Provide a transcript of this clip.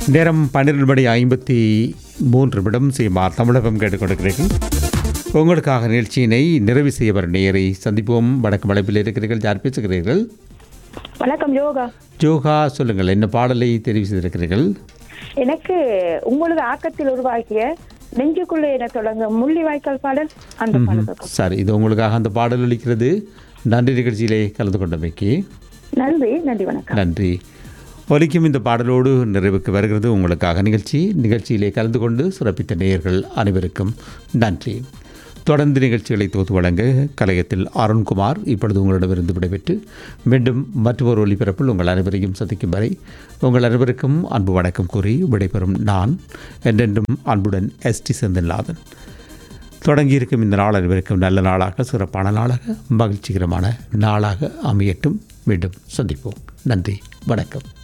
நேரம் பன்னிரெண்டு மணி ஐம்பத்தி மூன்று நிமிடம் சீமார் தமிழகம் கேட்டுக்கொண்டிருக்கிறீர்கள் உங்களுக்காக நிகழ்ச்சியினை நிறைவு செய்ய வரும் நேரை சந்திப்போம் வடக்கு அழைப்பில் இருக்கிறீர்கள் யார் பேசுகிறீர்கள் வணக்கம் யோகா ஜோகா சொல்லுங்கள் என்ன பாடலை தெரிவு செய்திருக்கிறீர்கள் எனக்கு உங்களது ஆக்கத்தில் உருவாக்கிய நெஞ்சுக்குள்ளே என தொடங்க முள்ளி வாய்க்கால் பாடல் அந்த பாடல் சரி இது உங்களுக்காக அந்த பாடல் ஒலிக்கிறது நன்றி நிகழ்ச்சியிலே கலந்து கொண்டமைக்கு நன்றி நன்றி வணக்கம் நன்றி ஒலிக்கும் இந்த பாடலோடு நிறைவுக்கு வருகிறது உங்களுக்காக நிகழ்ச்சி நிகழ்ச்சியிலே கலந்து கொண்டு சிறப்பித்த நேயர்கள் அனைவருக்கும் நன்றி தொடர்ந்து நிகழ்ச்சிகளை தொகுத்து வழங்க கலையத்தில் அருண்குமார் இப்பொழுது உங்களிடமிருந்து விடைபெற்று மீண்டும் மற்றொரு ஒலிபரப்பில் உங்கள் அனைவரையும் சந்திக்கும் வரை உங்கள் அனைவருக்கும் அன்பு வணக்கம் கூறி விடைபெறும் நான் என்றென்றும் அன்புடன் எஸ்டி செந்தில்நாதன் தொடங்கியிருக்கும் இந்த நாள் அனைவருக்கும் நல்ல நாளாக சிறப்பான நாளாக மகிழ்ச்சிகரமான நாளாக அமையட்டும் மீண்டும் சந்திப்போம் நன்றி வணக்கம்